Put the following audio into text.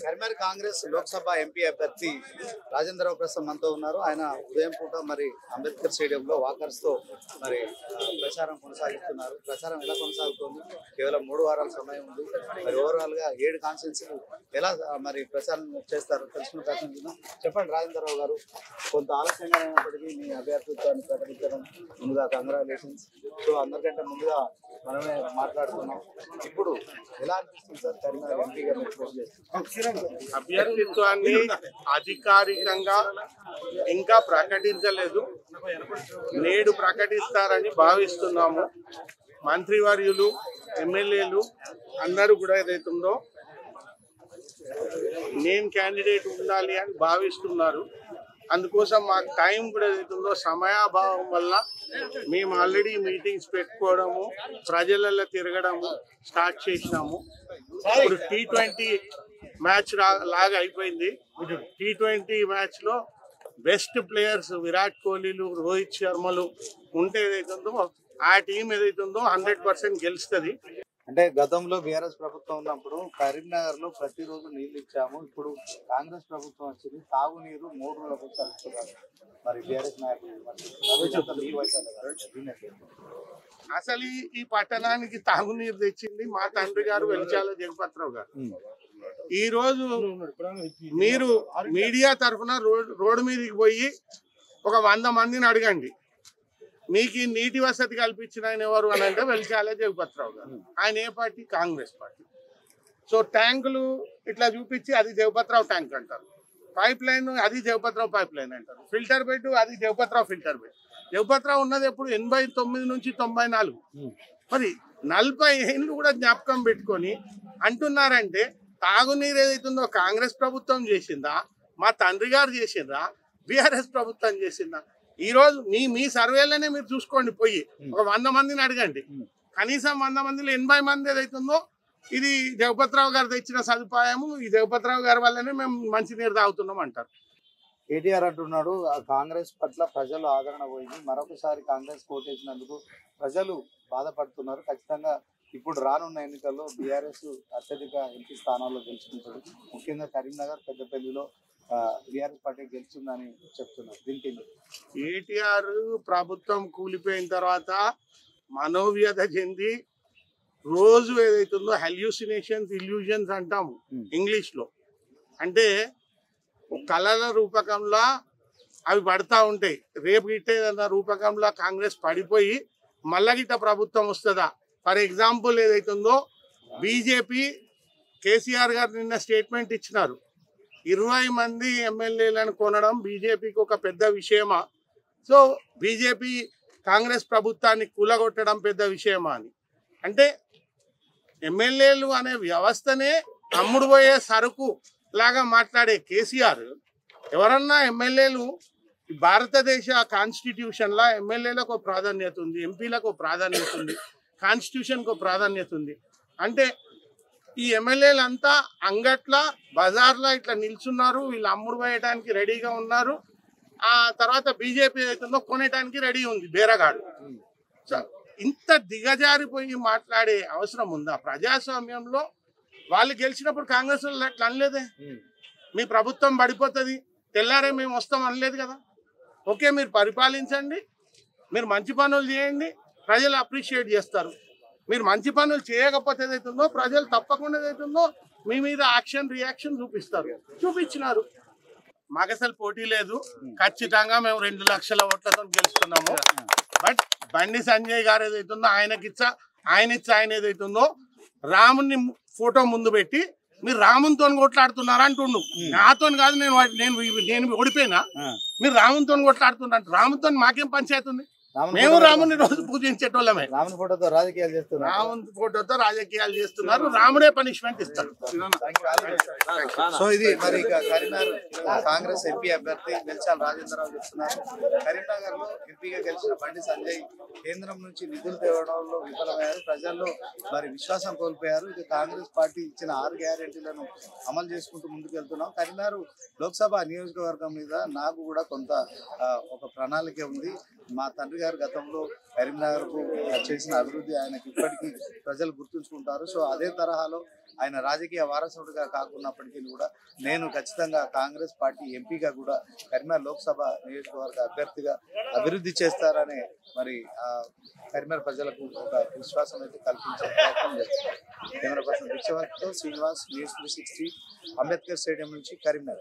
Karimnagar Congress Lok Sabha MP అభ్యర్థి రాజేంద్రరావు ప్రసాద్ మనతో ఉన్నారు ఆయన ఉదయం పూట మరి అంబేద్కర్ స్టేడియంలో వాకర్స్ తో మరి ఆ, ప్రచారం కొనసాగిస్తున్నారు ప్రచారం ఎలా కొనసాగుతుంది కేవలం మూడు వారాల సమయం ఉంది మరి ఓవరాల్ గా ఏడు కాన్స్టిట్యూన్సీలు ఎలా ఆ, మరి ప్రచారం చేస్తారు తెలుసుకున్న ప్రయత్నం చేద్దాం చెప్పండి రాజేంద్రరావు గారు కొంత ఆలస్యంగా అయినప్పటికీ మీ అభ్యర్థిత్వాన్ని ప్రకటించడం ముందుగా కంగ్రాచులేషన్స్ సో అందరికంటే ముందుగా మనమే మాట్లాడుతున్నాం ఇప్పుడు ఎలా అనిపిస్తుంది సార్ కరీంనగర్ ఎంపీగా మీరు పోటీ చేస్తున్నారు అభ్యర్థిత్వాన్ని అధికారికంగా ఇంకా ప్రకటించలేదు నేడు ప్రకటిస్తారని భావిస్తున్నాము మంత్రివర్యులు ఎమ్మెల్యేలు అందరూ కూడా ఏదైతుందో నేను క్యాండిడేట్ ఉండాలి అని భావిస్తున్నారు అందుకోసం మాకు టైం కూడా ఏదైతుందో సమయాభావం వల్ల మేము ఆల్రెడీ మీటింగ్స్ పెట్టుకోవడము ప్రజలలో తిరగడము స్టార్ట్ చేసినాము ఇప్పుడు టీ ట్వంటీ మ్యాచ్ లాగా అయిపోయింది టీ ట్వంటీ మ్యాచ్ లో బెస్ట్ ప్లేయర్స్ విరాట్ కోహ్లీలు రోహిత్ శర్మలు ఉంటే ఏదైతుందో ఆ టీం ఏదైతుందో హండ్రెడ్ పర్సెంట్ గెలుస్తుంది అంటే గతంలో బీఆర్ఎస్ ప్రభుత్వం ఉన్నప్పుడు కరీంనగర్ లో ప్రతిరోజు నీళ్లు ఇచ్చాము ఇప్పుడు కాంగ్రెస్ ప్రభుత్వం వచ్చింది తాగునీరు మూడు రోజులకు సరిస్తున్నారు మరి బీఆర్ఎస్ నాయకులు మరి అదే మీ వయసు కదా. దీన్ని ఎట్లా? అసలు ఈ- ఈ పట్టణానికి తాగునీరు తెచ్చింది మా తండ్రి గారు వెలిచాల జగపతిరావు గారు ఉమ్. ఈ రోజు మీరు మీడియా తరఫున రోడ్ రోడ్డు మీదకి పోయి ఒక వంద మందిని అడగండి మీకు ఈ నీటి వసతి కల్పించిన ఆయన ఎవరు అని అంటే వెలిచాల జగపతిరావు గారు ఆయన ఏ పార్టీ కాంగ్రెస్ పార్టీ సో ట్యాంకులు ఇట్లా చూపించి అది జగపతిరావు ట్యాంక్ అంటారు పైప్ లైన్ అది జగపతిరావు పైప్ లైన్ అంటారు ఫిల్టర్ బెడ్ అది జగపతిరావు ఫిల్టర్ బెడ్ జగపతిరావు ఉన్నది ఎప్పుడు ఎనభై తొమ్మిది నుంచి తొంభై నాలుగు మరి నలభై ఏళ్ళు కూడా జ్ఞాపకం పెట్టుకొని అంటున్నారంటే తాగునీరు ఏదైతుందో కాంగ్రెస్ ప్రభుత్వం చేసిందా మా తండ్రి గారు చేసిందా బీఆర్ఎస్ ప్రభుత్వం చేసిందా ఈ రోజు మీ మీ సర్వేలోనే మీరు చూసుకోండి పోయి ఒక వంద మందిని అడగండి కనీసం వంద మందిలో ఎనభై మంది ఏదైతుందో ఇది జగపతిరావు గారు తెచ్చిన సదుపాయము ఈ జగపతిరావు గారి వల్లనే మేము మంచినీరు తాగుతున్నాం అంటారు కేటీఆర్ అంటున్నాడు ఆ కాంగ్రెస్ పట్ల ప్రజలు ఆదరణ పోయింది మరొకసారి కాంగ్రెస్ కోటేసినందుకు ప్రజలు బాధపడుతున్నారు ఖచ్చితంగా ఇప్పుడు రానున్న ఎన్నికల్లో బీఆర్ఎస్ అత్యధిక ఎంపీ స్థానాల్లో గెలుచుకుంటాడు ముఖ్యంగా కరీంనగర్ పెద్దపల్లిలో బీఆర్ఎస్ పార్టీ గెలుస్తుందని చెప్తున్నారు దీనికి ఏం చెప్తారు? కేటీఆర్ ప్రభుత్వం కూలిపోయిన తర్వాత మనోవ్యత చెంది రోజు ఏదైతుందో హెల్యూసినేషన్స్ ఇల్యూజన్స్ అంటాము Hmm. ఇంగ్లీష్ లో అంటే ఒక కళల రూపకంలో అవి పడతా ఉంటాయి రేపు గిట్టేదన్న రూపకంలో కాంగ్రెస్ పడిపోయి మళ్ళా గిట్ట ప్రభుత్వం వస్తుందా ఫర్ ఎగ్జాంపుల్ ఏదైతుందో బీజేపీ కేసీఆర్ గారు నిన్న స్టేట్మెంట్ ఇచ్చినారు ఇరవై మంది ఎమ్మెల్యేలను కొనడం బీజేపీకి ఒక పెద్ద విషయమా సో బీజేపీ కాంగ్రెస్ ప్రభుత్వాన్ని కూలగొట్టడం పెద్ద విషయమా అని అంటే ఎమ్మెల్యేలు అనే వ్యవస్థనే అమ్ముడు పోయే సరుకు లాగా మాట్లాడే కేసీఆర్ ఎవరన్నా ఎమ్మెల్యేలు ఈ భారతదేశ కాన్స్టిట్యూషన్ లా ఎమ్మెల్యేలకు ఒక ప్రాధాన్యత ఉంది ఎంపీలకు ఒక ప్రాధాన్యత ఉంది కాన్స్టిట్యూషన్ కు ప్రాధాన్యత ఉంది అంటే ఈ ఎమ్మెల్యేలు అంతా అంగట్ల బజార్లో ఇట్లా నిల్చున్నారు వీళ్ళు అమ్ముడు పోయడానికి రెడీగా ఉన్నారు ఆ తర్వాత బీజేపీ అవుతుందో కొనేయడానికి రెడీ ఉంది బేరగాడు సో ఇంత దిగజారిపోయి మాట్లాడే అవసరం ఉందా ప్రజాస్వామ్యంలో వాళ్ళు గెలిచినప్పుడు కాంగ్రెస్ వాళ్ళు అట్లా అనలేదే మీ ప్రభుత్వం పడిపోతుంది తెల్లారే మేము వస్తాం అనలేదు కదా ఓకే మీరు పరిపాలించండి మీరు మంచి పనులు చేయండి ప్రజలు అప్రిషియేట్ చేస్తారు మీరు మంచి పనులు చేయకపోతే ఏదైతుందో ప్రజలు తప్పకుండా ఏదైతుందో మీ మీద యాక్షన్ రియాక్షన్ చూపిస్తారు చూపించినారు మాకు అసలు పోటీ లేదు ఖచ్చితంగా మేము రెండు లక్షల ఓట్లతో గెలుస్తున్నాము బట్ బండి సంజయ్ గారు ఏదైతుందో ఆయనకి ఇచ్చా ఆయన ఇచ్చా ఆయన ఏదైతుందో రాముని ఫోటో ముందు పెట్టి మీరు రామునితో కొట్లాడుతున్నారా అంటుండు నాతో కాదు నేను వాడి- నేను నేను ఓడిపోయినా మీరు రామునితో కొట్లాడుతున్నారు రామునితో మాకేం పంచాయతీ ఉంది రాముని మేము ఫోటోతో- రాముని రోజు పూజించేటోళ్ళమే రాముని ఫోటోతో రాజకీయాలు చేస్తున్నారు రాముని ఫోటోతో రాజకీయాలు చేస్తున్నారు రాముడే పనిష్మెంట్ ఇస్తారు సో ఇది మరి ఇక కరీంనగర్ కాంగ్రెస్ ఎంపీ అభ్యర్థి వెల్చాల రాజేంద్రరావు చెప్తున్నారు కరీంనగర్ లో ఎంపీగా గెలిచిన బండి సంజయ్ కేంద్రం నుంచి నిధులు తేవడంలో విఫలమయ్యారు ప్రజల్లో మరి విశ్వాసం కోల్పోయారు ఇక కాంగ్రెస్ పార్టీ ఇచ్చిన ఆరు గ్యారెంటీలను అమలు చేసుకుంటూ ముందుకు వెళ్తున్నాం కరీంనగర్ లోక్సభ నియోజకవర్గం మీద నాకు కూడా కొంత ఆ, ఒక ప్రణాళిక ఉంది మా తండ్రి గారు గారు గతంలో కరీంనగర్ కు చేసిన అభివృద్ధి ఆయనకి ఇప్పటికీ ప్రజలు గుర్తుంచుకుంటారు సో అదే తరహాలో ఆయన రాజకీయ వారసుడిగా కాకున్నప్పటికీ కూడా నేను ఖచ్చితంగా కాంగ్రెస్ పార్టీ ఎంపీగా కూడా కరీంనగర్ లోక్సభ నియోజకవర్గ అభ్యర్థిగా అభివృద్ధి చేస్తారనే మరి ఆ కరీంనగర్ ప్రజలకు ఒక విశ్వాసం అయితే కల్పించే ప్రయత్నం చేస్తున్నారు కెమెరా పర్సన్ విశ్వతో Srinivas news three sixty Ambedkar stadium నుంచి కరీంనగర్